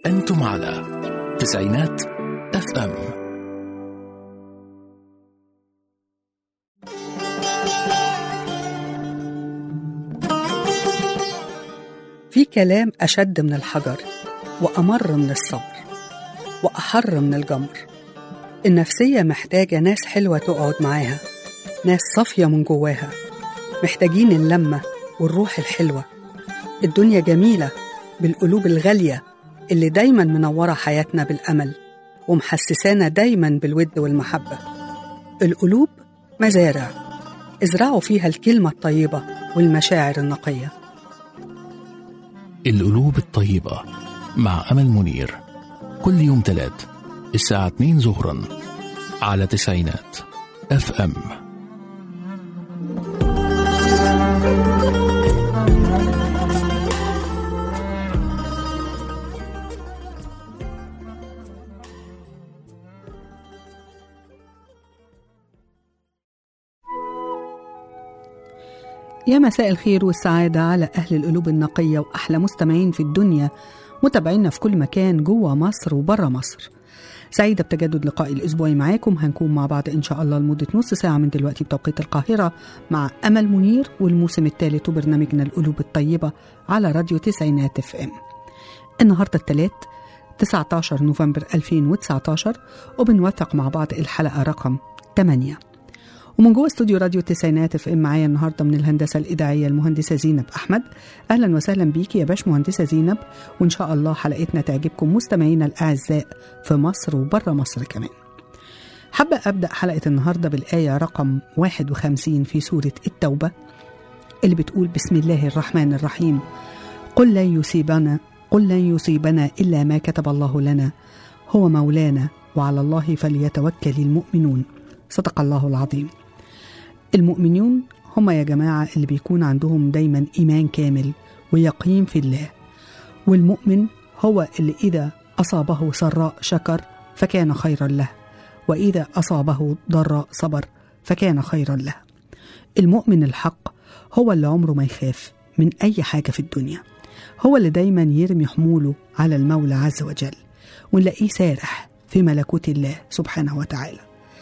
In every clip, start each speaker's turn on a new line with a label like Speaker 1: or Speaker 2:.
Speaker 1: أنتم على تسعينات اف ام
Speaker 2: في كلام أشد من الحجر وأمر من الصبر وأحر من الجمر النفسية محتاجة ناس حلوة تقعد معاها ناس صافية من جواها محتاجين اللمة والروح الحلوة الدنيا جميلة بالقلوب الغالية اللي دايما منورة حياتنا بالأمل ومحسسانا دايما بالود والمحبة القلوب مزارع ازرعوا فيها الكلمة الطيبة والمشاعر النقية
Speaker 1: القلوب الطيبة مع أمل منير كل يوم تلات الساعة 2 ظهرا على تسعينات اف ام
Speaker 2: يا مساء الخير والسعادة على أهل القلوب النقية وأحلى مستمعين في الدنيا متابعينا في كل مكان جوه مصر وبره مصر سعيدة بتجدد لقائي الأسبوعي معاكم هنكون مع بعض إن شاء الله لمدة نص ساعة من دلوقتي بتوقيت القاهرة مع أمل منير والموسم الثالث وبرنامجنا القلوب الطيبة على راديو تسعينات اف ام النهاردة الثلاث 19 نوفمبر 2019 وبنوثق مع بعض الحلقة رقم 8 ومن جوه استوديو راديو التسعينات اف ام معايا النهارده من الهندسه الاذاعيه المهندسه زينب احمد اهلا وسهلا بيكي يا باش مهندسه زينب وان شاء الله حلقتنا تعجبكم مستمعينا الاعزاء في مصر وبره مصر كمان حابة أبدأ حلقة النهاردة بالآية رقم 51 في سورة التوبة اللي بتقول بسم الله الرحمن الرحيم قل لن يصيبنا قل لن يصيبنا إلا ما كتب الله لنا هو مولانا وعلى الله فليتوكل المؤمنون صدق الله العظيم المؤمنون هم يا جماعة اللي بيكون عندهم دايما إيمان كامل ويقين في الله والمؤمن هو اللي إذا أصابه سراء شكر فكان خيرا له وإذا أصابه ضراء صبر فكان خيرا له المؤمن الحق هو اللي عمره ما يخاف من أي حاجة في الدنيا هو اللي دايما يرمي حموله على المولى عز وجل ونلاقيه سارح في ملكوت الله سبحانه وتعالى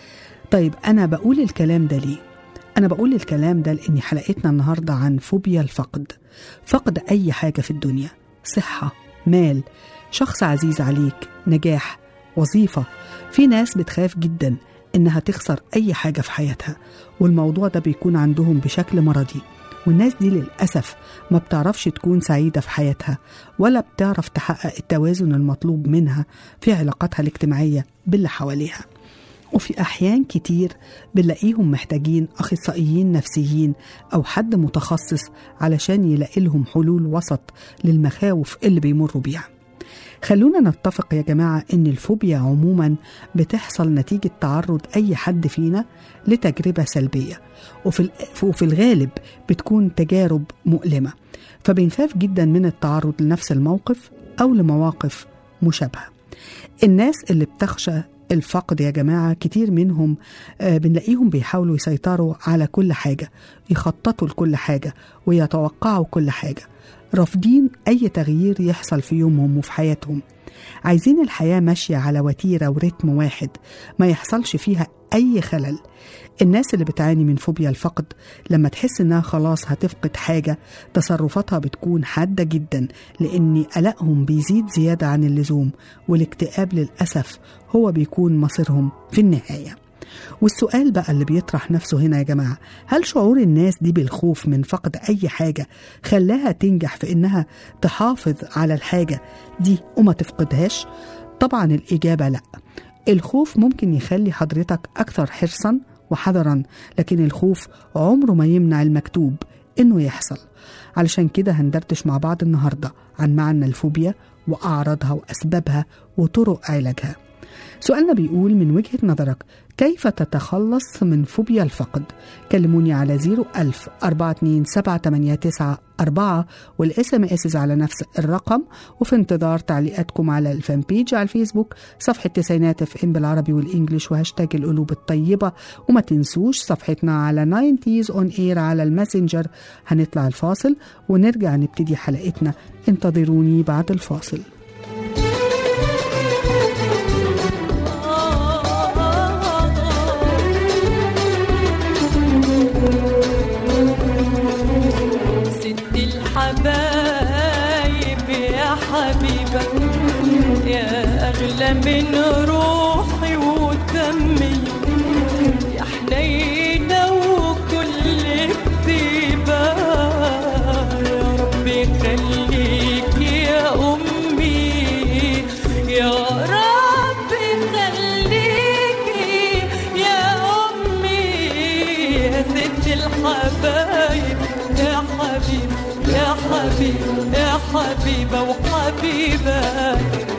Speaker 2: طيب أنا بقول الكلام ده ليه؟ أنا بقول الكلام ده لأن حلقتنا النهاردة عن فوبيا الفقد فقد أي حاجة في الدنيا صحة مال شخص عزيز عليك نجاح وظيفة في ناس بتخاف جدا إنها تخسر أي حاجة في حياتها والموضوع ده بيكون عندهم بشكل مرضي والناس دي للأسف ما بتعرفش تكون سعيدة في حياتها ولا بتعرف تحقق التوازن المطلوب منها في علاقاتها الاجتماعية باللي حواليها وفي أحيان كتير بنلاقيهم محتاجين أخصائيين نفسيين أو حد متخصص علشان يلاقي لهم حلول وسط للمخاوف اللي بيمروا بيها خلونا نتفق يا جماعة إن الفوبيا عموما بتحصل نتيجة تعرض أي حد فينا لتجربة سلبية وفي, وفي الغالب بتكون تجارب مؤلمة فبنخاف جدا من التعرض لنفس الموقف أو لمواقف مشابهة الناس اللي بتخشى الفقد يا جماعة كتير منهم آه بنلاقيهم بيحاولوا يسيطروا على كل حاجة يخططوا لكل حاجة ويتوقعوا كل حاجة رافضين أي تغيير يحصل في يومهم وفي حياتهم عايزين الحياة ماشية على وتيرة ورتم واحد ما يحصلش فيها أي خلل الناس اللي بتعاني من فوبيا الفقد لما تحس انها خلاص هتفقد حاجة تصرفاتها بتكون حادة جدا لان قلقهم بيزيد زيادة عن اللزوم والاكتئاب للأسف هو بيكون مصيرهم في النهاية والسؤال بقى اللي بيطرح نفسه هنا يا جماعة هل شعور الناس دي بالخوف من فقد أي حاجة خلاها تنجح في إنها تحافظ على الحاجة دي وما تفقدهاش؟ طبعا الإجابة لأ الخوف ممكن يخلي حضرتك أكثر حرصا وحذرا لكن الخوف عمره ما يمنع المكتوب إنه يحصل علشان كده هندردش مع بعض النهاردة عن معنى الفوبيا وأعراضها وأسبابها وطرق علاجها سؤالنا بيقول من وجهة نظرك كيف تتخلص من فوبيا الفقد كلموني على 01000 427 والاس ام اس على نفس الرقم وفي انتظار تعليقاتكم على الفان بيج على الفيسبوك صفحة تسعينات اف ام بالعربي والانجليش وهاشتاج القلوب الطيبة وما تنسوش صفحتنا على 90s اون اير على الماسنجر هنطلع الفاصل ونرجع نبتدي حلقتنا انتظروني بعد الفاصل
Speaker 3: حبيبك يا أغلى من روحي ودمي يا حنينة وكل كتيبة يا ربي خليك يا أمي يا ربي خليكي يا أمي يا ست الحبايب يا حبيب يا حبيب يا حبيبة وحبيبة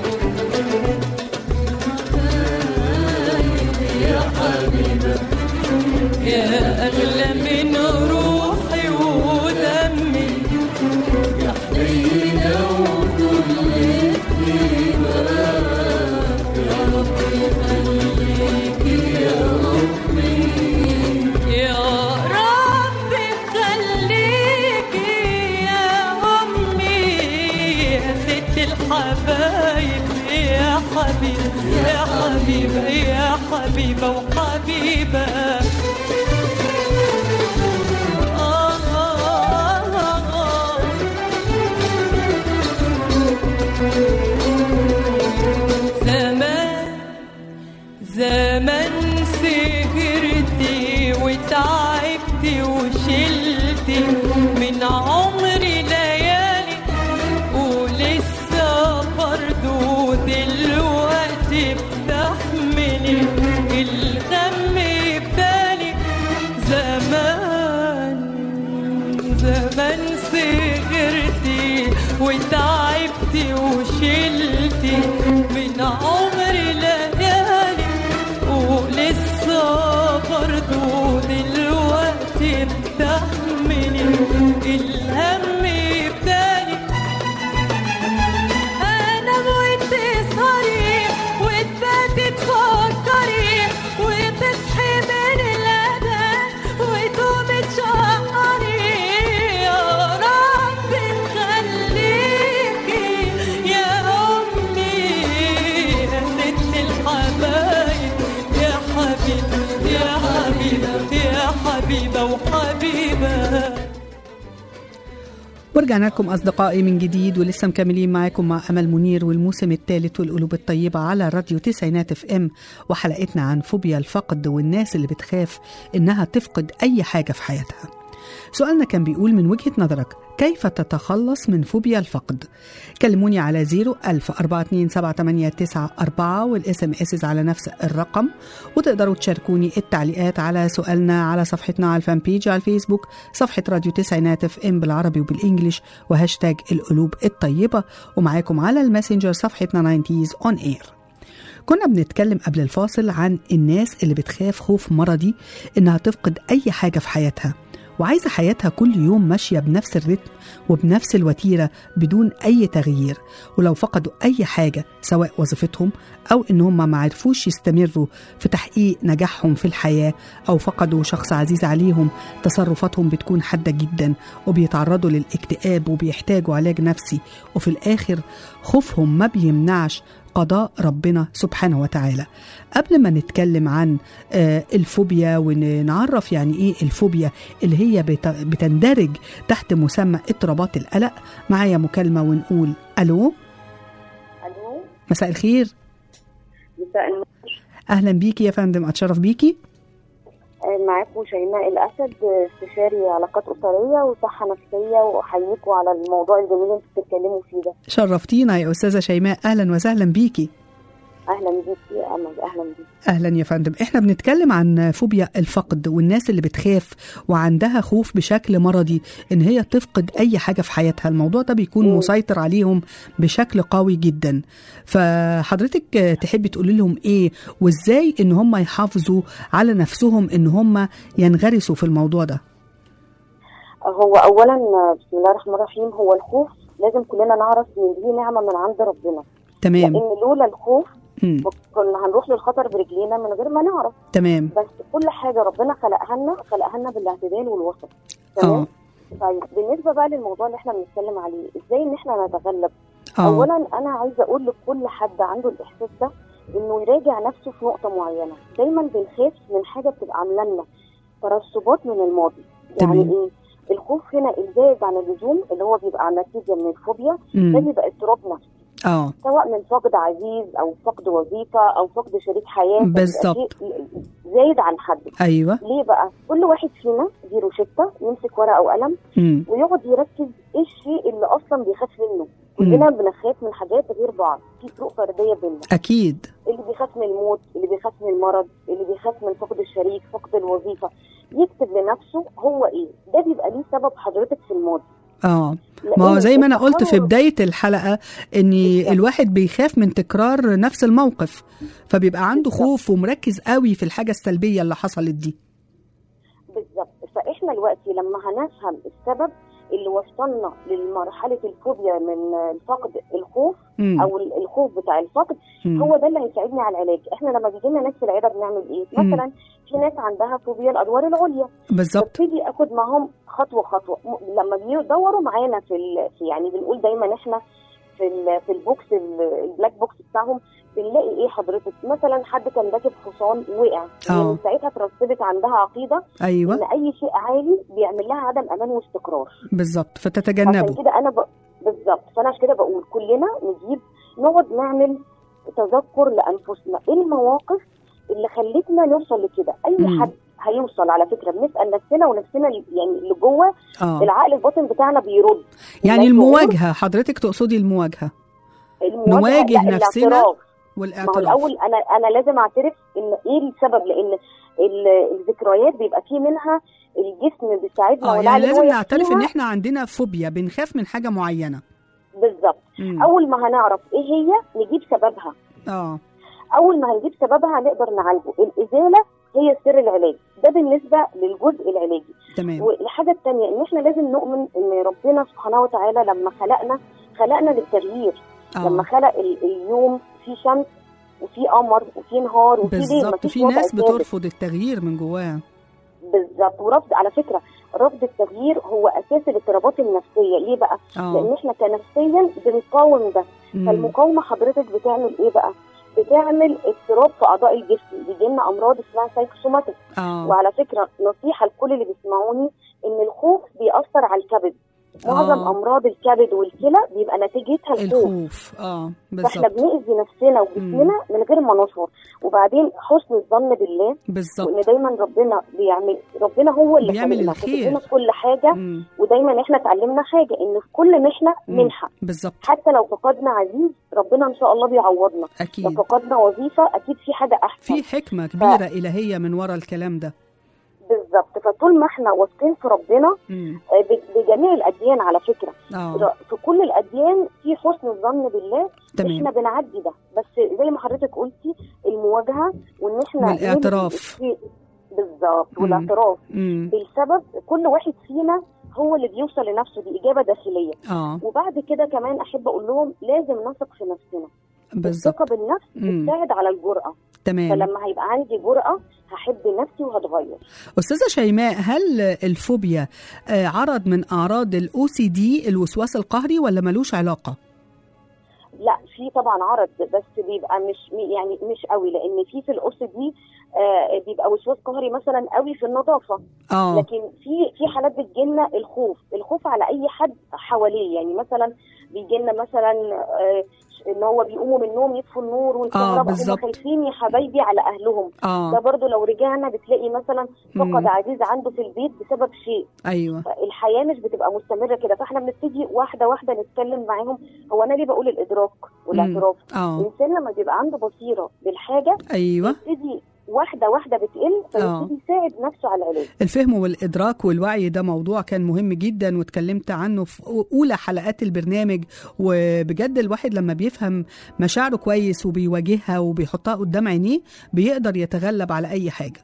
Speaker 3: يا أغلى من روحي ودمي يا حنينة وكل كتيبة يا ربي خليكي يا أمي يا ربي خليكي يا أمي يا ست الحبايب يا حبيب يا حبيبة يا حبيبة وحبيبة آه آه آه زمان زمان سهرتي وتعبتي وشلتي من عمري ليالي ولسه برضو دلوقتي بتحملي الغم ببالي زمان زمان سهرتي وتعبتي وشلتي من عمري ليالي ولسه برضو دلوقتي بتحملي الهم بتاني انا موت تسهري وتباتي تفكري وتصحي من الاذان وتقومي تشقري يا رب خليكي يا امي يا ست الحبايب يا حبيبه يا حبيبه يا حبيبه وحبيبه
Speaker 2: ورجعنا لكم أصدقائي من جديد ولسه مكملين معاكم مع أمل منير والموسم الثالث والقلوب الطيبة على راديو تسعينات اف ام وحلقتنا عن فوبيا الفقد والناس اللي بتخاف إنها تفقد أي حاجة في حياتها سؤالنا كان بيقول من وجهة نظرك كيف تتخلص من فوبيا الفقد كلموني على 0 ألف أربعة اتنين سبعة تمانية تسعة أربعة والإس ام اس على نفس الرقم وتقدروا تشاركوني التعليقات على سؤالنا على صفحتنا على الفان بيج على الفيسبوك صفحة راديو تسعينات اف ام بالعربي وبالإنجليش وهاشتاج القلوب الطيبة ومعاكم على الماسنجر صفحتنا 90s اون اير كنا بنتكلم قبل الفاصل عن الناس اللي بتخاف خوف مرضي انها تفقد اي حاجه في حياتها وعايزه حياتها كل يوم ماشيه بنفس الرتم وبنفس الوتيره بدون اي تغيير ولو فقدوا اي حاجه سواء وظيفتهم او ان هم ما عرفوش يستمروا في تحقيق نجاحهم في الحياه او فقدوا شخص عزيز عليهم تصرفاتهم بتكون حاده جدا وبيتعرضوا للاكتئاب وبيحتاجوا علاج نفسي وفي الاخر خوفهم ما بيمنعش قضاء ربنا سبحانه وتعالى قبل ما نتكلم عن آه، الفوبيا ونعرف يعني ايه الفوبيا اللي هي بت- بتندرج تحت مسمى اضطرابات القلق معايا مكالمة ونقول الو
Speaker 4: الو
Speaker 2: مساء الخير
Speaker 4: مساء النور
Speaker 2: اهلا بيكي يا فندم اتشرف بيكي
Speaker 4: آه، معاكم شيماء الاسد آه، استشاري علاقات اسريه وصحه نفسيه واحييكم على الموضوع الجميل اللي انتوا بتتكلموا فيه ده
Speaker 2: شرفتينا يا استاذة شيماء اهلا وسهلا بيكي
Speaker 4: اهلا بيكي اهلا اهلا بيكي
Speaker 2: اهلا يا فندم احنا بنتكلم عن فوبيا الفقد والناس اللي بتخاف وعندها خوف بشكل مرضي ان هي تفقد اي حاجه في حياتها الموضوع ده بيكون
Speaker 4: مم.
Speaker 2: مسيطر عليهم بشكل قوي جدا فحضرتك آه، تحبي تقولي لهم ايه وازاي ان هم يحافظوا على نفسهم ان هم ينغرسوا في الموضوع ده
Speaker 4: هو اولا آه، بسم الله الرحمن الرحيم هو الخوف لازم كلنا نعرف ان دي نعمه من عند ربنا
Speaker 2: تمام
Speaker 4: لان لولا الخوف
Speaker 2: مم.
Speaker 4: كنا هنروح للخطر برجلينا من غير ما نعرف
Speaker 2: تمام
Speaker 4: بس كل حاجه ربنا خلقها لنا خلقها لنا بالاعتدال والوسط
Speaker 2: اه
Speaker 4: تمام طيب بالنسبه بقى للموضوع اللي احنا بنتكلم عليه ازاي ان احنا نتغلب
Speaker 2: اه
Speaker 4: اولا انا عايزه اقول لكل حد عنده الاحساس ده انه يراجع نفسه في نقطه معينه دايما بنخاف من حاجه بتبقى عامله لنا ترسبات من الماضي يعني
Speaker 2: تمام.
Speaker 4: ايه الخوف هنا الزائد عن اللزوم اللي هو بيبقى نتيجه من الفوبيا ده
Speaker 2: مم.
Speaker 4: بيبقى اضطراب نفسي
Speaker 2: اه
Speaker 4: سواء من فقد عزيز او فقد وظيفه او فقد شريك حياه فبيبقى
Speaker 2: بالظبط.
Speaker 4: شيء زايد عن حده
Speaker 2: ايوه
Speaker 4: ليه بقى كل واحد فينا دي روشته يمسك ورقه وقلم
Speaker 2: مم.
Speaker 4: ويقعد يركز ايه الشيء اللي اصلا بيخاف منه كلنا بنخاف من حاجات غير بعض في فروق فرديه بيننا
Speaker 2: اكيد
Speaker 4: اللي بيخاف من الموت اللي بيخاف من المرض اللي بيخاف من فقد الشريك فقد الوظيفه يكتب لنفسه هو ايه ده بيبقى ليه سبب حضرتك في الماضي
Speaker 2: اه ما هو
Speaker 4: لأن
Speaker 2: زي ما انا قلت في
Speaker 4: التحرر-
Speaker 2: بدايه الحلقه ان
Speaker 4: بالظبط.
Speaker 2: الواحد بيخاف من تكرار نفس الموقف فبيبقى عنده
Speaker 4: بالظبط.
Speaker 2: خوف ومركز قوي في الحاجه السلبيه اللي حصلت دي
Speaker 4: بالظبط فاحنا دلوقتي لما هنفهم السبب اللي وصلنا لمرحله الفوبيا من الفقد الخوف
Speaker 2: مم.
Speaker 4: او ال- الخوف بتاع الفقد
Speaker 2: مم.
Speaker 4: هو ده اللي هيساعدني على العلاج احنا لما بيجي لنا ناس في العياده بنعمل ايه
Speaker 2: مم.
Speaker 4: مثلا في ناس عندها فوبيا الادوار العليا
Speaker 2: بالظبط
Speaker 4: ببتدي اخد معاهم خطوه خطوه م- لما بيدوروا معانا في, ال... في يعني بنقول دايما احنا في ال... في البوكس ال- البلاك بوكس بتاعهم بنلاقي ايه حضرتك مثلا حد كان راكب حصان وقع هي
Speaker 2: آه.
Speaker 4: من ساعتها اترسبت عندها عقيده ان
Speaker 2: ايوه
Speaker 4: اي شيء عالي بيعمل لها عدم امان واستقرار
Speaker 2: بالظبط
Speaker 4: عشان
Speaker 2: فتتجنبه
Speaker 4: كده انا ب... بالظبط فانا عشان كده بقول كلنا نجيب نقعد نعمل تذكر لانفسنا ايه المواقف اللي خلتنا نوصل لكده اي
Speaker 2: مم.
Speaker 4: حد هيوصل على فكره بنسال نفسنا ونفسنا اللي- يعني اللي جوه
Speaker 2: اه
Speaker 4: العقل الباطن بتاعنا بيرد
Speaker 2: يعني
Speaker 4: الناس بتقول
Speaker 2: المواجهه حضرتك تقصدي المواجهه
Speaker 4: المواجهة-
Speaker 2: نواجه
Speaker 4: لا،
Speaker 2: نفسنا
Speaker 4: الاعتراف. ما هو
Speaker 2: والاعتراف
Speaker 4: الاول انا انا لازم اعترف ان ايه السبب لان ال- الذكريات بيبقى فيه منها الجسم بيساعدنا
Speaker 2: اه
Speaker 4: والعقل
Speaker 2: يعني
Speaker 4: هو
Speaker 2: لازم نعترف ان
Speaker 4: يحميها.
Speaker 2: احنا عندنا فوبيا بنخاف من حاجه معينه
Speaker 4: بالظبط
Speaker 2: مم.
Speaker 4: اول ما هنعرف ايه هي نجيب سببها
Speaker 2: اه
Speaker 4: اول ما هنجيب سببها هنقدر نعالجه الازاله هي سر العلاج ده بالنسبه للجزء العلاجي
Speaker 2: تمام
Speaker 4: والحاجه الثانيه ان احنا لازم نؤمن ان ربنا سبحانه وتعالى لما خلقنا خلقنا للتغيير لما
Speaker 2: اه
Speaker 4: خلق ال- اليوم في شمس وفي قمر وفي نهار وفي ليل
Speaker 2: بالظبط
Speaker 4: مفيش
Speaker 2: في
Speaker 4: وضع
Speaker 2: ناس
Speaker 4: ثابت.
Speaker 2: بترفض التغيير من جواها
Speaker 4: بالظبط ورفض على فكره رفض التغيير هو اساس الاضطرابات النفسيه ليه بقى؟ لان
Speaker 2: اه
Speaker 4: احنا كنفسيا بنقاوم ده
Speaker 2: مم.
Speaker 4: فالمقاومه حضرتك بتعمل ايه بقى؟ بتعمل اضطراب في اعضاء الجسم بيجي لنا امراض اسمها سايكوسوماتيك
Speaker 2: اه
Speaker 4: وعلى فكره نصيحه لكل اللي بيسمعوني ان الخوف بيأثر على الكبد معظم
Speaker 2: آه.
Speaker 4: امراض الكبد والكلى بيبقى نتيجتها الخوف
Speaker 2: الخوف اه
Speaker 4: فاحنا
Speaker 2: بالظبط
Speaker 4: بنأذي نفسنا وجسمنا من غير ما نشعر وبعدين حسن الظن بالله
Speaker 2: بالظبط
Speaker 4: وان دايما ربنا بيعمل ربنا هو اللي
Speaker 2: بيعمل
Speaker 4: خلقنا
Speaker 2: الخير.
Speaker 4: فبيدينا في كل حاجه
Speaker 2: مم.
Speaker 4: ودايما احنا اتعلمنا حاجه ان في كل محنه
Speaker 2: مم.
Speaker 4: منحه
Speaker 2: بالظبط
Speaker 4: حتى لو فقدنا عزيز ربنا ان شاء الله بيعوضنا لو
Speaker 2: اكيد
Speaker 4: فقدنا وظيفه اكيد في حاجه احسن
Speaker 2: في حكمه كبيره الهيه من ورا الكلام ده
Speaker 4: بالظبط فطول ما احنا واثقين في ربنا
Speaker 2: مم.
Speaker 4: آه، ب- بجميع الاديان على فكره
Speaker 2: اه
Speaker 4: ر- في كل الاديان في حسن الظن بالله
Speaker 2: تمام
Speaker 4: احنا بنعدي ده بس زي ما حضرتك قلتي المواجهه وان احنا
Speaker 2: والاعتراف.
Speaker 4: نلغي الشيء- بالظبط
Speaker 2: مم.
Speaker 4: والاعتراف
Speaker 2: مم.
Speaker 4: بالسبب كل واحد فينا هو اللي بيوصل لنفسه دي اجابه داخليه
Speaker 2: اه
Speaker 4: وبعد كده كمان احب اقول لهم لازم نثق في نفسنا
Speaker 2: بالظبط
Speaker 4: الثقه بالنفس
Speaker 2: مم.
Speaker 4: بتساعد على الجرأه
Speaker 2: تمام
Speaker 4: فلما هيبقى عندي جرأه هحب نفسي وهتغير
Speaker 2: استاذه شيماء هل الفوبيا آه، عرض من اعراض الاو سي دي الوسواس القهري ولا ملوش علاقه
Speaker 4: لا في طبعا عرض بس بيبقى مش يعني مش قوي لان في في الاس دي آه بيبقى وسواس قهري مثلا قوي في النظافه
Speaker 2: اه
Speaker 4: لكن في في حالات بتجيلنا الخوف الخوف على اي حد حواليه يعني مثلا بيجيلنا مثلا آه ان هو بيقوموا من النوم يطفوا النور والكهرباء هم
Speaker 2: بالظبط.
Speaker 4: خايفين يا حبايبي على اهلهم ده
Speaker 2: اه
Speaker 4: برضو لو رجعنا بتلاقي مثلا
Speaker 2: مم.
Speaker 4: فقد عزيز عنده في البيت بسبب شيء
Speaker 2: ايوه
Speaker 4: الحياه مش بتبقى مستمره كده فاحنا بنبتدي واحده واحده نتكلم معاهم هو انا ليه بقول الادراك والاعتراف
Speaker 2: اه
Speaker 4: الانسان لما بيبقى عنده بصيره بالحاجه
Speaker 2: ايوه
Speaker 4: يبتدي واحده واحده بتقل
Speaker 2: آه.
Speaker 4: فيبتدي يساعد نفسه على العلاج
Speaker 2: الفهم والإدراك والوعي ده موضوع كان مهم جدا واتكلمت عنه في أولى حلقات البرنامج وبجد الواحد لما بيفهم مشاعره كويس وبيواجهها وبيحطها قدام عينيه بيقدر يتغلب على أي حاجة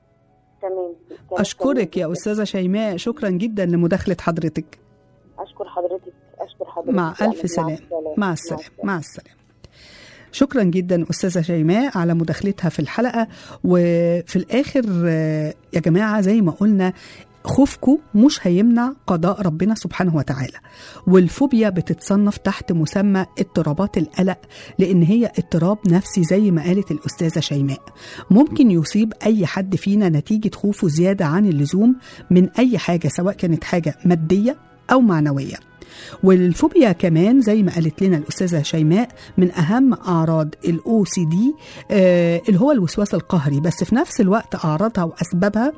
Speaker 4: تمام كلام
Speaker 2: أشكرك
Speaker 4: جميل
Speaker 2: يا
Speaker 4: جداً.
Speaker 2: أستاذة شيماء شكرا جدا لمداخلة حضرتك
Speaker 4: اشكر حضرتك اشكر حضرتك
Speaker 2: مع
Speaker 4: فعلاً.
Speaker 2: ألف سلام
Speaker 4: السلامة.
Speaker 2: مع السلامة مع السلامة شكرا جدا أستاذة شيماء على مداخلتها في الحلقة وفي الآخر آه، يا جماعة زي ما قلنا خوفكم مش هيمنع قضاء ربنا سبحانه وتعالى والفوبيا بتتصنف تحت مسمى اضطرابات القلق لأن هي اضطراب نفسي زي ما قالت الأستاذة شيماء ممكن يصيب أي حد فينا نتيجة خوفه زيادة عن اللزوم من أي حاجة سواء كانت حاجة مادية أو معنوية والفوبيا كمان زي ما قالت لنا الاستاذه شيماء من اهم اعراض الاو سي دي اللي هو الوسواس القهري بس في نفس الوقت اعراضها واسبابها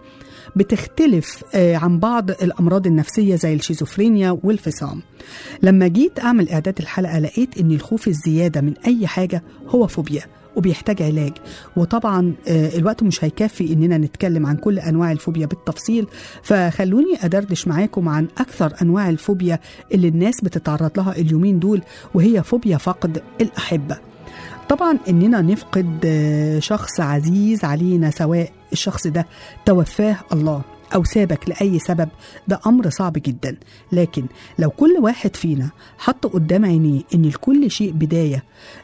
Speaker 2: بتختلف آه، عن بعض الامراض النفسيه زي الشيزوفرينيا والفصام لما جيت اعمل اعداد الحلقه لقيت ان الخوف الزياده من اي حاجه هو فوبيا وبيحتاج علاج وطبعا آه، الوقت مش هيكفي اننا نتكلم عن كل انواع الفوبيا بالتفصيل فخلوني ادردش معاكم عن اكثر انواع الفوبيا اللي الناس بتتعرض لها اليومين دول وهي فوبيا فقد الاحبه طبعا اننا نفقد آه، شخص عزيز علينا سواء الشخص ده توفاه الله او سابك لاي سبب ده امر صعب جدا لكن لو كل واحد فينا حط قدام عينيه ان لكل شيء بدايه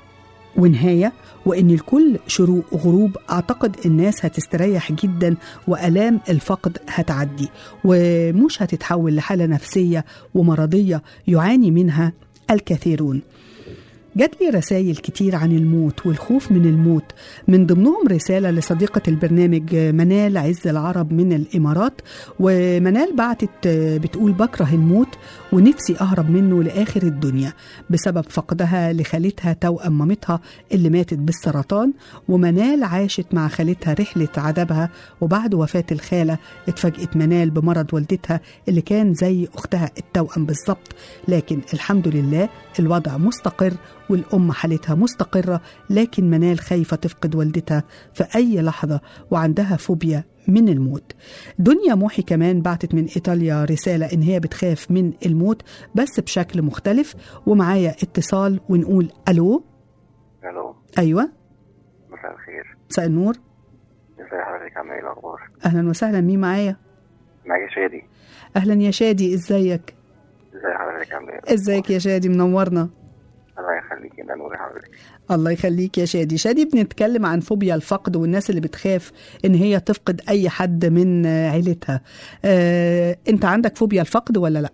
Speaker 2: ونهايه وان الكل شروق وغروب اعتقد الناس هتستريح جدا والام الفقد هتعدي ومش هتتحول لحاله نفسيه ومرضيه يعاني منها الكثيرون جات لي رسائل كتير عن الموت والخوف من الموت من ضمنهم رسالة لصديقة البرنامج منال عز العرب من الإمارات ومنال بعتت بتقول بكره الموت ونفسي أهرب منه لآخر الدنيا بسبب فقدها لخالتها توأم مامتها اللي ماتت بالسرطان ومنال عاشت مع خالتها رحلة عذابها وبعد وفاة الخالة اتفاجئت منال بمرض والدتها اللي كان زي أختها التوأم بالظبط لكن الحمد لله الوضع مستقر والأم حالتها مستقرة لكن منال خايفة تفقد والدتها في أي لحظة وعندها فوبيا من الموت دنيا موحي كمان بعتت من إيطاليا رسالة إن هي بتخاف من الموت بس بشكل مختلف ومعايا اتصال ونقول ألو
Speaker 5: الو
Speaker 2: أيوة
Speaker 5: مساء الخير
Speaker 2: مساء النور
Speaker 5: ازي حضرتك عامله ايه الاخبار
Speaker 2: أهلا وسهلا مين معايا
Speaker 5: معايا شادي
Speaker 2: أهلا يا شادي إزيك
Speaker 5: ازي حضرتك عامله ايه
Speaker 2: إزيك يا شادي منورنا
Speaker 5: الله يخليكي ده نور حضرتك
Speaker 2: الله يخليك يا شادي شادي بنتكلم عن فوبيا الفقد والناس اللي بتخاف ان هي تفقد اي حد من آه، عيلتها آه، انت عندك فوبيا الفقد ولا لا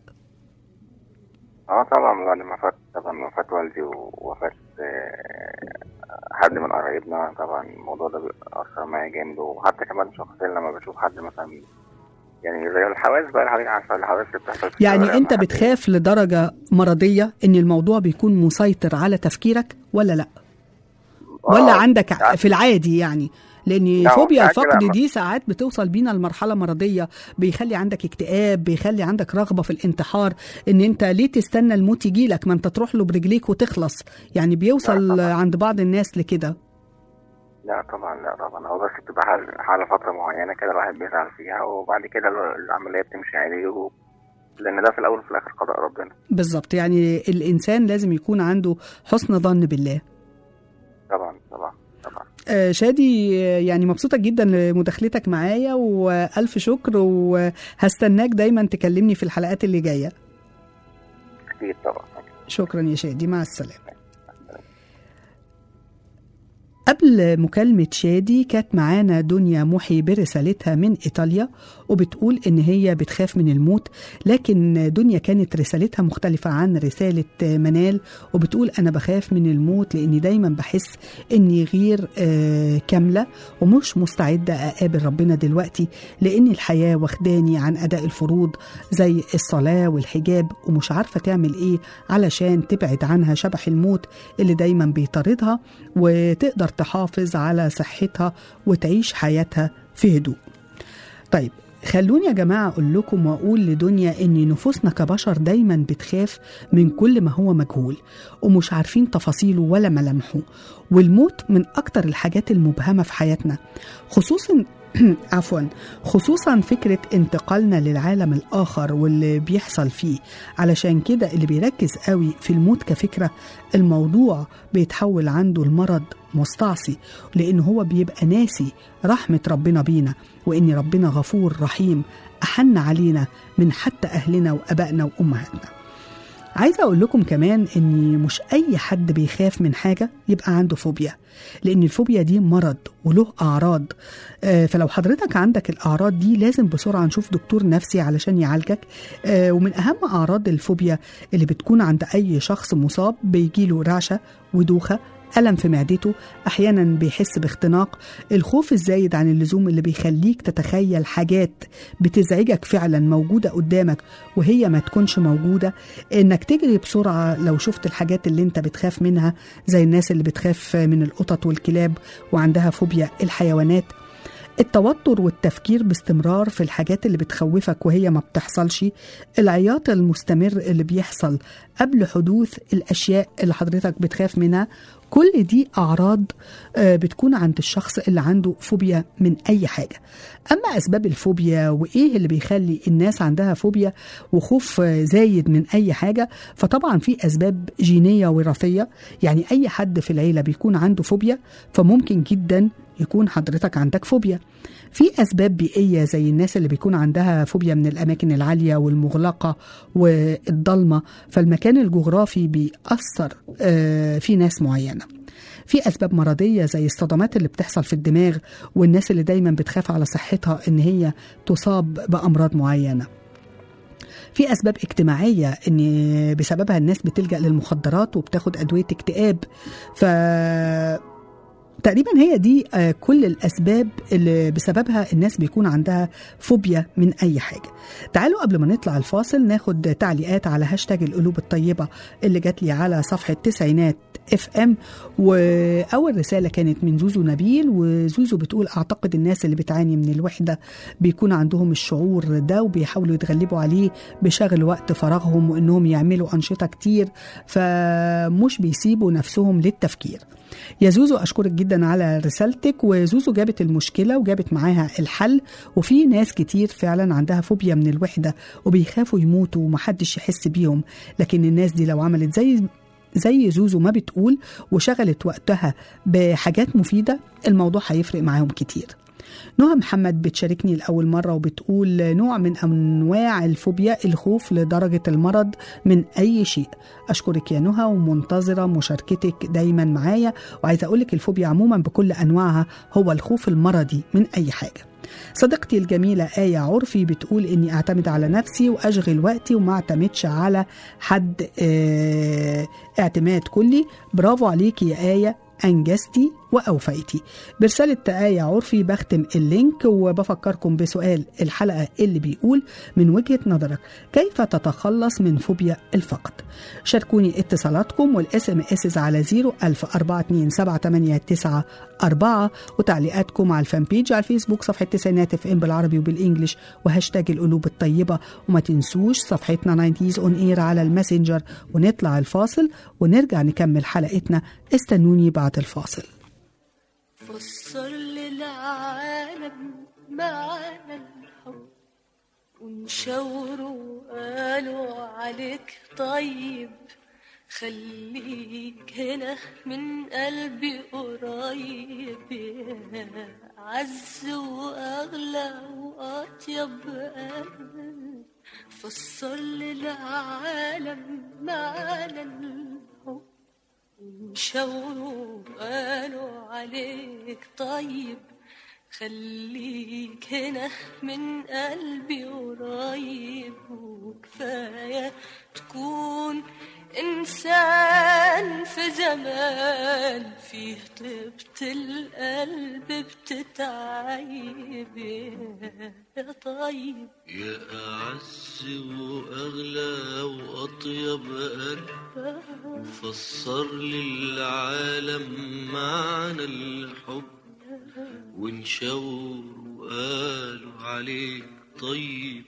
Speaker 5: اه طبعا بعد ما فات طبعا وفاة والدي ووفاة آه، حد من قرايبنا طبعا الموضوع ده بيأثر معايا جامد وحتى كمان شخصيا لما بشوف حد مثلا يعني زي الحوادث بقى اللي حضرتك عارفه الحوادث اللي بتحصل في
Speaker 2: يعني
Speaker 5: الشوارع
Speaker 2: انت
Speaker 5: مع حد.
Speaker 2: بتخاف لدرجة مرضية ان الموضوع بيكون مسيطر على تفكيرك ولا لا ولا
Speaker 5: آه،
Speaker 2: عندك
Speaker 5: ساعات-
Speaker 2: في العادي يعني لان
Speaker 5: لا،
Speaker 2: فوبيا
Speaker 5: ساعات
Speaker 2: الفقد
Speaker 5: كده
Speaker 2: دي ساعات بتوصل بينا لمرحله مرضيه بيخلي عندك اكتئاب بيخلي عندك رغبه في الانتحار ان انت ليه تستنى الموت يجي لك ما انت تروح له برجليك وتخلص يعني بيوصل
Speaker 5: لا، طبعاً.
Speaker 2: عند بعض الناس لكده
Speaker 5: لا طبعا لا طبعا هو بس بتبقى حال- حالة فترة معينة كده الواحد بيزعل فيها وبعد كده العملية بتمشي عادي و... لأن ده في الأول وفي الآخر قضاء ربنا
Speaker 2: بالظبط يعني الانسان لازم يكون عنده حسن ظن بالله
Speaker 5: طبعا طبعا طبعا
Speaker 2: آه، شادي آه، يعني مبسوطة جدا لمداخلتك معايا وألف شكر وهستناك دايما تكلمني في الحلقات اللي جاية
Speaker 5: أكيد طبعا
Speaker 2: شكرا يا شادي مع السلامة قبل مكالمة شادي كانت معانا دنيا محي برسالتها من إيطاليا وبتقول إن هي بتخاف من الموت لكن دنيا كانت رسالتها مختلفة عن رسالة منال وبتقول أنا بخاف من الموت لأني دايما بحس إني غير آه، كاملة ومش مستعدة أقابل ربنا دلوقتي لأن الحياة واخداني عن أداء الفروض زي الصلاة والحجاب ومش عارفة تعمل إيه علشان تبعد عنها شبح الموت اللي دايما بيطاردها وتقدر تحافظ على صحتها وتعيش حياتها في هدوء طيب خلوني يا جماعة أقول لكم وأقول لدنيا إن نفوسنا كبشر دايما بتخاف من كل ما هو مجهول ومش عارفين تفاصيله ولا ملامحه والموت من أكتر الحاجات المبهمة في حياتنا خصوصا عفوا خصوصا فكرة انتقالنا للعالم الآخر واللي بيحصل فيه علشان كده اللي بيركز قوي في الموت كفكرة الموضوع بيتحول عنده المرض مستعصي لأن هو بيبقى ناسي رحمة ربنا بينا وإن ربنا غفور رحيم أحن علينا من حتى أهلنا وأبائنا وأمهاتنا عايزة أقول لكم كمان إن مش أي حد بيخاف من حاجة يبقى عنده فوبيا لأن الفوبيا دي مرض وله أعراض آه، فلو حضرتك عندك الأعراض دي لازم بسرعة نشوف دكتور نفسي علشان يعالجك آه، ومن أهم أعراض الفوبيا اللي بتكون عند أي شخص مصاب بيجيله رعشة ودوخة ألم في معدته أحيانا بيحس باختناق الخوف الزايد عن اللزوم اللي بيخليك تتخيل حاجات بتزعجك فعلا موجودة قدامك وهي ما تكونش موجودة إنك تجري بسرعة لو شفت الحاجات اللي انت بتخاف منها زي الناس اللي بتخاف من القطط والكلاب وعندها فوبيا الحيوانات التوتر والتفكير باستمرار في الحاجات اللي بتخوفك وهي ما بتحصلش العياط المستمر اللي بيحصل قبل حدوث الأشياء اللي حضرتك بتخاف منها كل دي أعراض آه، بتكون عند الشخص اللي عنده فوبيا من أي حاجة أما أسباب الفوبيا وإيه اللي بيخلي الناس عندها فوبيا وخوف آه، زايد من أي حاجة فطبعا في أسباب جينية وراثية يعني أي حد في العيلة بيكون عنده فوبيا فممكن جدا يكون حضرتك عندك فوبيا في أسباب بيئية زي الناس اللي بيكون عندها فوبيا من الأماكن العالية والمغلقة والضلمة فالمكان الجغرافي بيأثر آه، في ناس معينة في أسباب مرضية زي الصدمات اللي بتحصل في الدماغ والناس اللي دايما بتخاف على صحتها إن هي تصاب بأمراض معينة في اسباب اجتماعيه ان بسببها الناس بتلجا للمخدرات وبتاخد ادويه اكتئاب ف تقريبا هي دي آه، كل الاسباب اللي بسببها الناس بيكون عندها فوبيا من اي حاجه تعالوا قبل ما نطلع الفاصل ناخد تعليقات على هاشتاج القلوب الطيبه اللي جات لي على صفحه تسعينات اف ام واول رساله كانت من زوزو نبيل وزوزو بتقول اعتقد الناس اللي بتعاني من الوحده بيكون عندهم الشعور ده وبيحاولوا يتغلبوا عليه بشغل وقت فراغهم وانهم يعملوا انشطه كتير فمش بيسيبوا نفسهم للتفكير يا زوزو اشكرك جدا على رسالتك وزوزو جابت المشكله وجابت معاها الحل وفي ناس كتير فعلا عندها فوبيا من الوحده وبيخافوا يموتوا ومحدش يحس بيهم لكن الناس دي لو عملت زي زي زوزو ما بتقول وشغلت وقتها بحاجات مفيده الموضوع هيفرق معاهم كتير نهى محمد بتشاركني لأول مرة وبتقول نوع من أنواع الفوبيا الخوف لدرجة المرض من أي شيء أشكرك يا نهى ومنتظرة مشاركتك دايما معايا وعايزة أقولك الفوبيا عموما بكل أنواعها هو الخوف المرضي من أي حاجة صديقتي الجميلة آية عرفي بتقول إني أعتمد على نفسي وأشغل وقتي وما أعتمدش على حد آه، اعتماد كلي برافو عليكي يا آية أنجزتي وأوفيتي برسالة آية عرفي بختم اللينك وبفكركم بسؤال الحلقة اللي بيقول من وجهة نظرك كيف تتخلص من فوبيا الفقد شاركوني اتصالاتكم والاس ام اس على 0 وتعليقاتكم على الفان بيج على الفيسبوك صفحة تسعينات اف ام بالعربي وبالانجلش وهاشتاج القلوب الطيبة وما تنسوش صفحتنا 90 اون اير على الماسنجر ونطلع الفاصل ونرجع نكمل حلقتنا استنوني بعد الفاصل
Speaker 3: فسر للعالم معنى الحب ونشاوروا قالوا عليك طيب خليك هنا من قلبي قريب يا عز واغلى واطيب قلب فسر للعالم معنى الحب شاوروا قالوا عليك طيب خليك هنا من قلبي قريب وكفاية تكون إنسان في زمان فيه طيبة القلب بتتعيب يا طيب
Speaker 6: يا أعز وأغلى وأطيب قلب فسر للعالم معنى الحب ونشاور وقالوا عليك طيب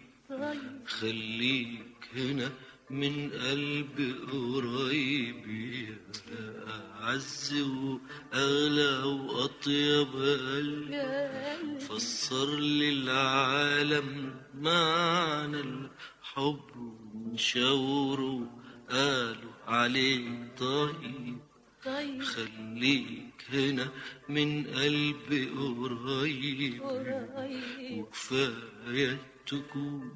Speaker 6: خليك هنا من قلب قريب يا أعز وأغلى وأطيب قلب فسر للعالم معنى الحب ونشاوروا قالوا عليه طيب
Speaker 3: طيب
Speaker 6: خليك هنا من قلب قريب
Speaker 3: قريب
Speaker 6: وكفاية تكون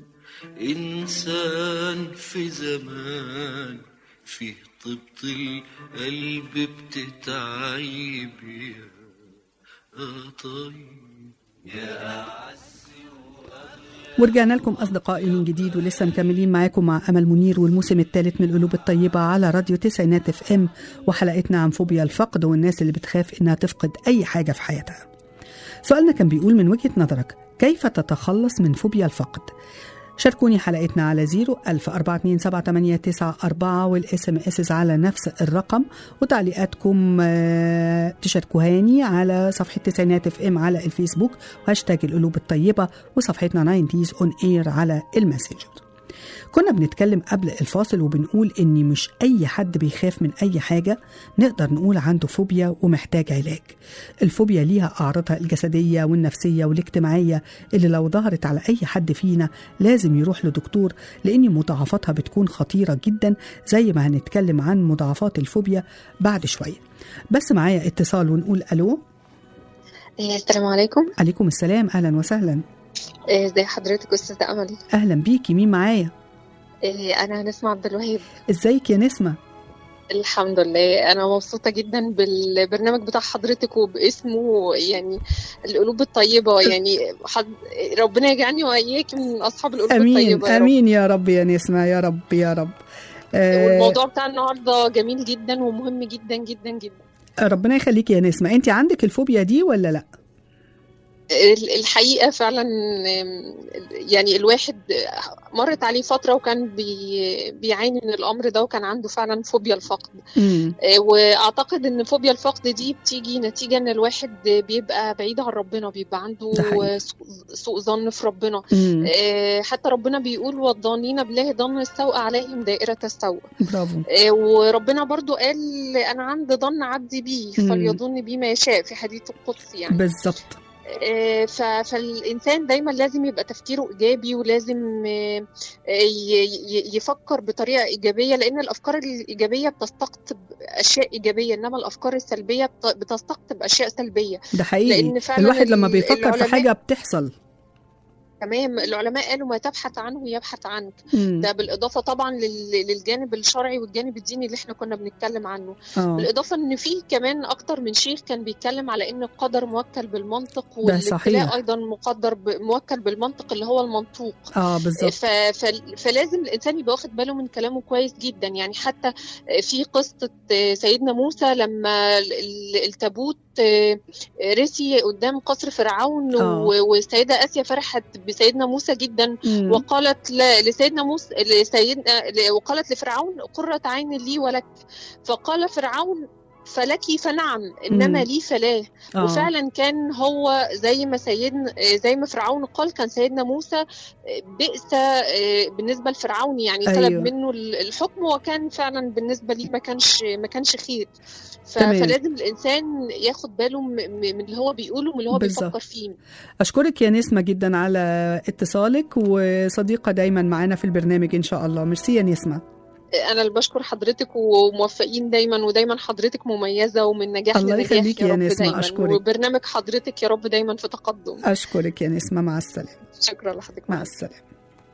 Speaker 6: إنسان في زمان فيه طبط القلب بتتعيب يا طيب يا أعز وأغلى
Speaker 2: ورجعنا لكم أصدقائي من جديد ولسه مكملين معاكم مع أمل منير والموسم الثالث من القلوب الطيبة على راديو تسعينات اف ام وحلقتنا عن فوبيا الفقد والناس اللي بتخاف إنها تفقد أي حاجة في حياتها سؤالنا كان بيقول من وجهة نظرك كيف تتخلص من فوبيا الفقد شاركوني حلقتنا على 0 ألف أربعة اتنين سبعة تمانية تسعة أربعة والإس إم إس على نفس الرقم وتعليقاتكم آه، تشاركوهاني على صفحة تسعينات اف ام على الفيسبوك وهاشتاج القلوب الطيبة وصفحتنا 90 اون اير على الماسنجر كنا بنتكلم قبل الفاصل وبنقول ان مش اي حد بيخاف من اي حاجه نقدر نقول عنده فوبيا ومحتاج علاج الفوبيا ليها اعراضها الجسديه والنفسيه والاجتماعيه اللي لو ظهرت على اي حد فينا لازم يروح لدكتور لان مضاعفاتها بتكون خطيره جدا زي ما هنتكلم عن مضاعفات الفوبيا بعد شويه بس معايا اتصال ونقول الو
Speaker 7: إيه، السلام عليكم
Speaker 2: عليكم السلام اهلا وسهلا
Speaker 7: إيه، ازي حضرتك استاذة امل
Speaker 2: اهلا بيكي مين معايا
Speaker 7: إيه، انا نسمة عبد الوهاب
Speaker 2: ازيك يا نسمه
Speaker 7: الحمد لله انا مبسوطة جدا بالبرنامج بتاع حضرتك وباسمه يعني القلوب الطيبة يعني حد... ربنا يجعلني واياك من اصحاب القلوب
Speaker 2: امين
Speaker 7: الطيبة يا رب.
Speaker 2: امين يا رب يا نسمه يا رب يا رب آه،
Speaker 7: والموضوع بتاع النهارده جميل جدا ومهم جدا جدا جدا
Speaker 2: ربنا يخليكي يا نسمه انت عندك الفوبيا دي ولا لا
Speaker 7: ال- الحقيقة فعلا آم، يعني الواحد مرت عليه فترة وكان بي بيعاني من الأمر ده وكان عنده فعلا فوبيا الفقد
Speaker 2: امم
Speaker 7: آه، واعتقد ان فوبيا الفقد دي بتيجي نتيجه ان الواحد بيبقى بعيد عن ربنا بيبقى عنده
Speaker 2: ده حقيقي.
Speaker 7: سوء- سوء ظن في ربنا
Speaker 2: امم
Speaker 7: آه، حتى ربنا بيقول والظانين بالله ظن السوء عليهم دائره السوء
Speaker 2: برافو
Speaker 7: آه، وربنا برضو قال انا عند ظن عبدي بي
Speaker 2: مم.
Speaker 7: فليظن بي ما يشاء في حديث القدس يعني
Speaker 2: بالظبط
Speaker 7: آه، ف- فالإنسان دايما لازم يبقى تفكيره إيجابي ولازم آه، ي- ي- يفكر بطريقة إيجابية لأن الأفكار الإيجابية بتستقطب أشياء إيجابية إنما الأفكار السلبية بت- بتستقطب أشياء سلبية
Speaker 2: ده حقيقي
Speaker 7: لأن فعلا
Speaker 2: الواحد لما
Speaker 7: ال-
Speaker 2: بيفكر في
Speaker 7: العلماء-
Speaker 2: حاجه بتحصل
Speaker 7: تمام العلماء قالوا ما تبحث عنه يبحث عنك
Speaker 2: مم.
Speaker 7: ده بالإضافة طبعا لل- للجانب الشرعي والجانب الديني اللي احنا كنا بنتكلم عنه
Speaker 2: اه
Speaker 7: بالإضافة إن في كمان أكتر من شيخ كان بيتكلم على إن القدر موكل بالمنطق
Speaker 2: ده
Speaker 7: والابتلاء
Speaker 2: صحيح.
Speaker 7: أيضا مقدر ب... موكل بالمنطق اللي هو المنطوق
Speaker 2: اه بالظبط
Speaker 7: ف... ف... فلازم الإنسان يبقى واخد باله من كلامه كويس جدا يعني حتى في قصة سيدنا موسى لما ال- ال- التابوت رسي قدام قصر فرعون
Speaker 2: آه.
Speaker 7: و- والسيدة آسيا فرحت بسيدنا موسى جدا
Speaker 2: مم.
Speaker 7: وقالت ل- لسيدنا موسى لسيدنا ل- وقالت لفرعون قرة عين لي ولك فقال فرعون فلك فنعم انما
Speaker 2: مم.
Speaker 7: لي فلاه
Speaker 2: آه.
Speaker 7: وفعلا كان هو زي ما سيدنا زي ما فرعون قال كان سيدنا موسى بئس بالنسبه لفرعون يعني طلب
Speaker 2: أيوة.
Speaker 7: منه الحكم وكان فعلا بالنسبه ليه ما كانش ما كانش خير ف-
Speaker 2: تمام.
Speaker 7: فلازم الانسان ياخد باله م- م- من اللي هو بيقوله ومن اللي هو
Speaker 2: بالظبط.
Speaker 7: بيفكر فيه
Speaker 2: اشكرك يا نسمه جدا على اتصالك وصديقه دايما معانا في البرنامج ان شاء الله ميرسي يا نسمه
Speaker 7: انا اللي بشكر حضرتك وموفقين دايما ودايما حضرتك مميزه ومن نجاح
Speaker 2: الله
Speaker 7: لنجاح
Speaker 2: يخليكي
Speaker 7: يا
Speaker 2: يا
Speaker 7: رب
Speaker 2: نسمة،
Speaker 7: دايما
Speaker 2: أشكرك.
Speaker 7: وبرنامج حضرتك يا رب دايما في تقدم
Speaker 2: اشكرك يا نسمه مع السلامه
Speaker 7: شكرا لحضرتك
Speaker 2: مع السلامة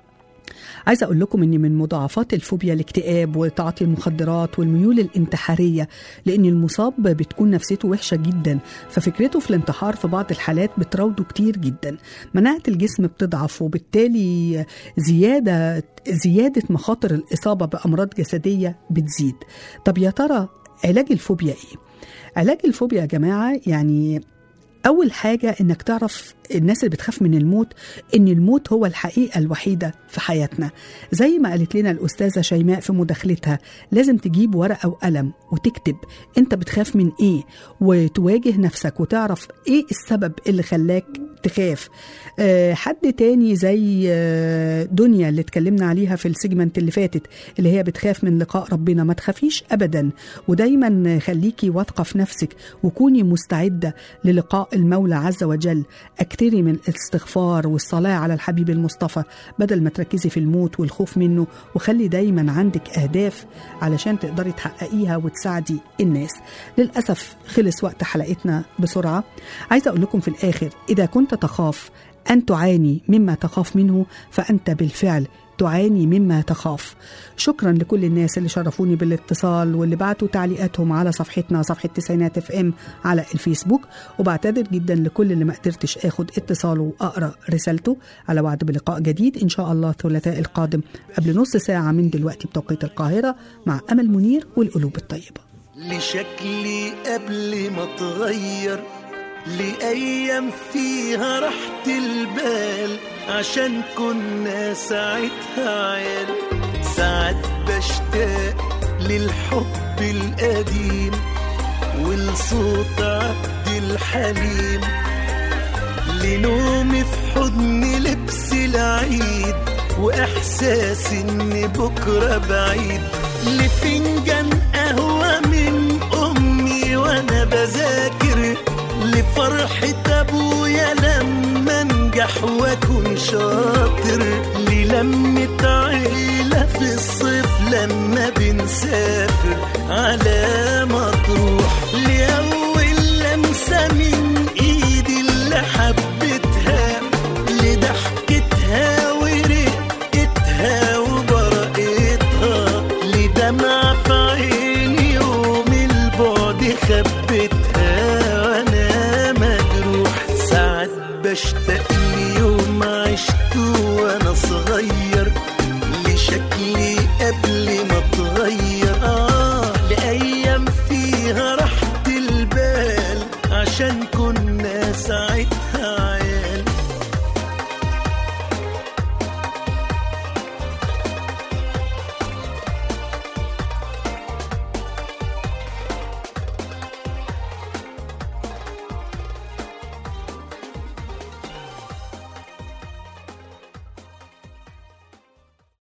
Speaker 2: عايزة أقول لكم إن من مضاعفات الفوبيا الاكتئاب وتعاطي المخدرات والميول الانتحارية لأن المصاب بتكون نفسيته وحشة جدا ففكرته في الانتحار في بعض الحالات بتراوده كتير جدا مناعة الجسم بتضعف وبالتالي زيادة زيادة مخاطر الإصابة بأمراض جسدية بتزيد طب يا ترى علاج الفوبيا إيه؟ علاج الفوبيا يا جماعة يعني أول حاجة إنك تعرف الناس اللي بتخاف من الموت إن الموت هو الحقيقة الوحيدة في حياتنا زي ما قالت لنا الأستاذة شيماء في مداخلتها لازم تجيب ورقة وقلم وتكتب أنت بتخاف من إيه وتواجه نفسك وتعرف إيه السبب اللي خلاك تخاف أه حد تاني زي آه، دنيا اللي اتكلمنا عليها في السيجمنت اللي فاتت اللي هي بتخاف من لقاء ربنا ما تخافيش أبدا ودايما خليكي واثقة في نفسك وكوني مستعدة للقاء المولى عز وجل اكتري من الاستغفار والصلاة على الحبيب المصطفى بدل ما تركزي في الموت والخوف منه وخلي دايما عندك أهداف علشان تقدري تحققيها وتساعدي الناس للأسف خلص وقت حلقتنا بسرعة عايزة أقول لكم في الآخر إذا كنت تخاف أن تعاني مما تخاف منه فأنت بالفعل تعاني مما تخاف شكرا لكل الناس اللي شرفوني بالاتصال واللي بعتوا تعليقاتهم على صفحتنا صفحة تسعينات اف ام على الفيسبوك وبعتذر جدا لكل اللي ما قدرتش اخد اتصاله واقرا رسالته على وعد بلقاء جديد ان شاء الله الثلاثاء القادم قبل نص ساعة من دلوقتي بتوقيت القاهرة مع امل منير والقلوب الطيبة
Speaker 8: لشكلي قبل ما اتغير لأيام فيها راحة البال عشان كنا ساعتها عيال ساعات بشتاق للحب القديم ولصوت عبد الحليم لنومي في حضن لبس العيد واحساس ان بكره بعيد لفنجان قهوه من امي وانا بذاكر لفرحه ابويا لما انجح واكون شاطر للمه عيله في الصيف لما بنسافر على مطروح لاول لمسه من ايدي اللي حبيتها لضحكتها ورقتها وبرقتها لدمع في عيني يوم البعد خبتها وانا مجروح ساعات بشتاق